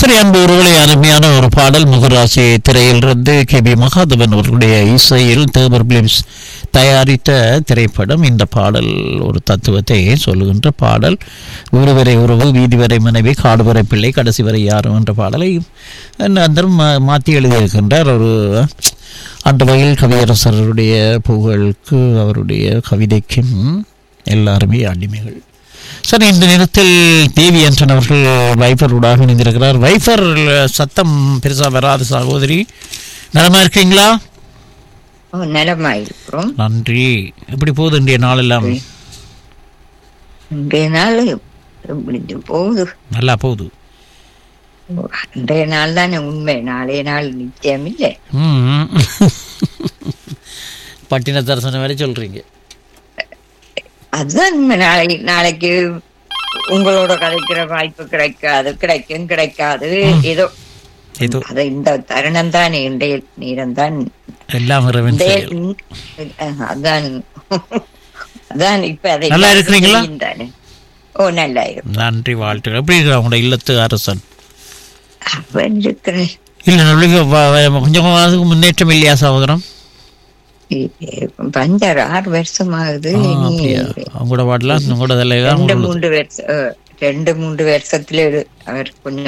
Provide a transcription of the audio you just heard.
சரி அன்பு ஒருவரை அருமையான ஒரு பாடல் முகராசி திரையிலிருந்து கே பி மகாதவன் அவர்களுடைய இசையில் தேவர் பிலிம்ஸ் தயாரித்த திரைப்படம் இந்த பாடல் ஒரு தத்துவத்தை சொல்லுகின்ற பாடல் ஊரு வரை உறவு வீதி வரை மனைவி காடு வரை பிள்ளை கடைசி வரை யாரும் என்ற பாடலை அந்தரம் மாற்றி எழுதியிருக்கின்றார் ஒரு அந்த வகையில் கவியரசருடைய புகழுக்கு அவருடைய கவிதைக்கும் எல்லாருமே அடிமைகள் சரி இந்த நேரத்தில் தேவி அன்றன் அவர்கள் வைஃபரோடாக இணைந்திருக்கிறார் வைஃபர் சத்தம் பெருசா வராது சகோதரி நலமா இருக்கீங்களா ஓ, நலமா இருக்கிறோம் நன்றி எப்படி போகுது இன்றைய நாளெல்லாம் இன்றைய நாள் முடிஞ்சு போகுது நல்லா போகுது இன்றைய நாள் தானே உண்மை நாளைய நாள் நிச்சயம் இல்லை ம். பட்டின தரிசனம் வரை சொல்றீங்க அதுதான் உண்மை நாளை நாளைக்கு உங்களோட கதைக்கிற வாய்ப்பு கிடைக்காது கிடைக்கும் கிடைக்காது ஏதோ ஏதோ அது இந்த தருணம் தான் இன்றைய நேரம் தான் எல்லாம் இறைவன் இன்றைய செயல். அஹ், அதான் அதான் இப்ப அதை நல்லா இருக்கிறீங்களா? தெரியும் தானே ஓ நல்லா இருக்கும் நன்றி வாழ்த்துக்கள் எப்படி இருக்கிற உங்களோட இல்லத்து அரசன் அவன் இருக்கிறேன் இல்ல நல்ல வ- வ- கொஞ்சம் அதுக்கு முன்னேற்றம் இல்லையா சகோதரம் பஞ்சாறு ஆறு வருஷமாகுது ஆ, இனி அப்படியா உங்களோட பாடலாம் உங்களோட தலைதான் ரெண்டு உங்களோட மூன்று வருஷம் ரெண்டு மூன்று வருஷத்துல அவர் கொஞ்சம்